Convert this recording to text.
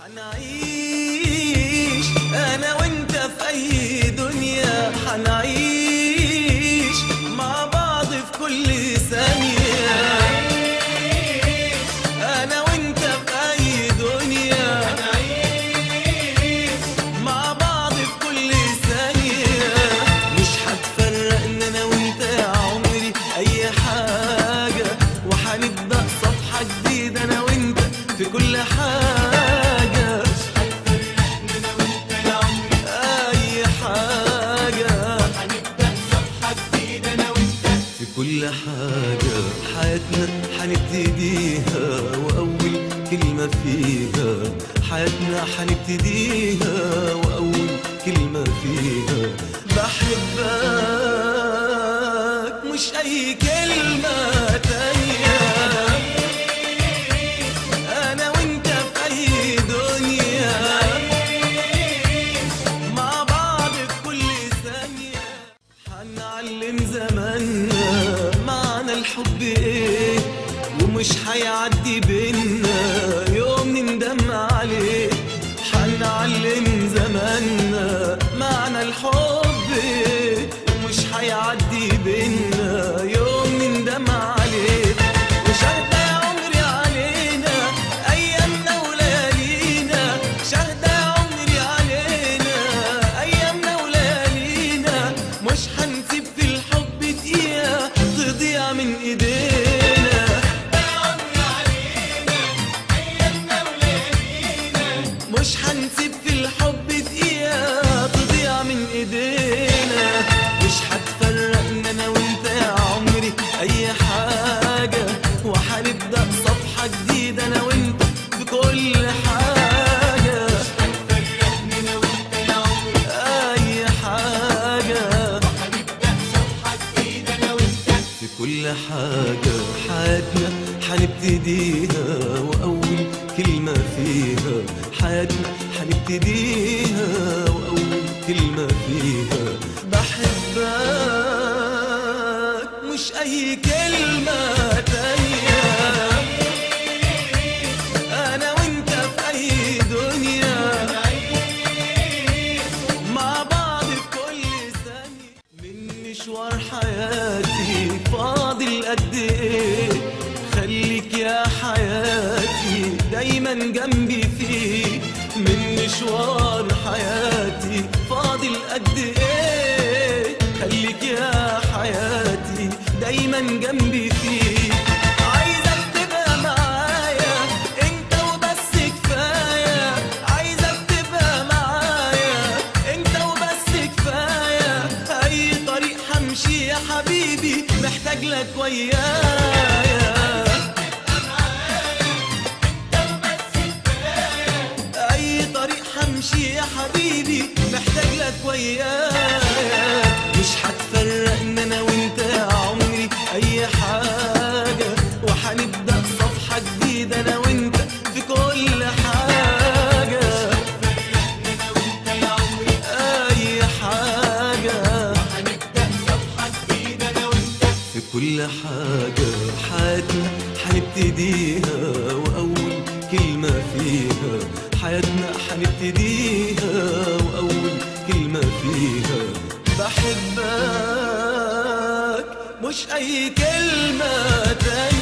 حنعيش انا وانت في اي دنيا حنعيش مع بعض في كل ثانية انا وانت في اي دنيا مع بعض في كل ثانية مش هتفرقنا انا وانت يا عمري اي حاجة وهنبدأ صفحة جديدة انا وانت في كل حاجة اي حاجة في كل حاجة حياتنا حنبتديها وأول كلمة فيها حياتنا حنبتديها وأول كلمة فيها بحبك مش أي كلمة تانية أنا وأنت في أي دنيا مع بعض في كل ثانية هنعلم زماننا معنى الحب ايه ومش هيعدي بينا يوم نندم عليه هنعلم زماننا معنى الحب ايه ومش هيعدي بينا يوم نندم عليه وشهد يا عمري علينا ايامنا وليالينا شهد يا عمري علينا ايامنا وليالينا مش هنسيب في الحب دقيقه تضيع من ايدينا مش هنسيب في الحب دقيقة تضيع من ايدينا مش هتفرقنا انا وانت يا عمري اي حاجة وهنبدأ صفحة جديدة انا وانت في كل حاجة اي حاجة في كل حاجة حياتنا حنبتديها وأول كلمة فيها حياتنا حنبتديها وأول كلمة فيها بحبك مش أي كلمة تانية أنا وأنت في أي دنيا مع بعض في كل ثانية من مشوار حياتي فاضل قد ايه خليك يا حياتي دايما جنبي فيه من مشوار حياتي فاضل قد ايه خليك يا حياتي دايما جنبي فيه عايزك تبقى معايا انت وبس كفايه عايزك تبقى معايا انت وبس كفايه اي طريق همشي يا حبيبي محتاج لك ويايا اي طريق همشي يا حبيبي محتاج لك ويايا مش هتفرقنا انا وانت يا عمري اي حاجه وهنبدا صفحه جديده انا وانت في كل حاجه اي حاجه في كل حاجة حياتنا حنبتديها وأول كلمة فيها حياتنا حنبتديها وأول كلمة فيها بحبك مش أي كلمة تانية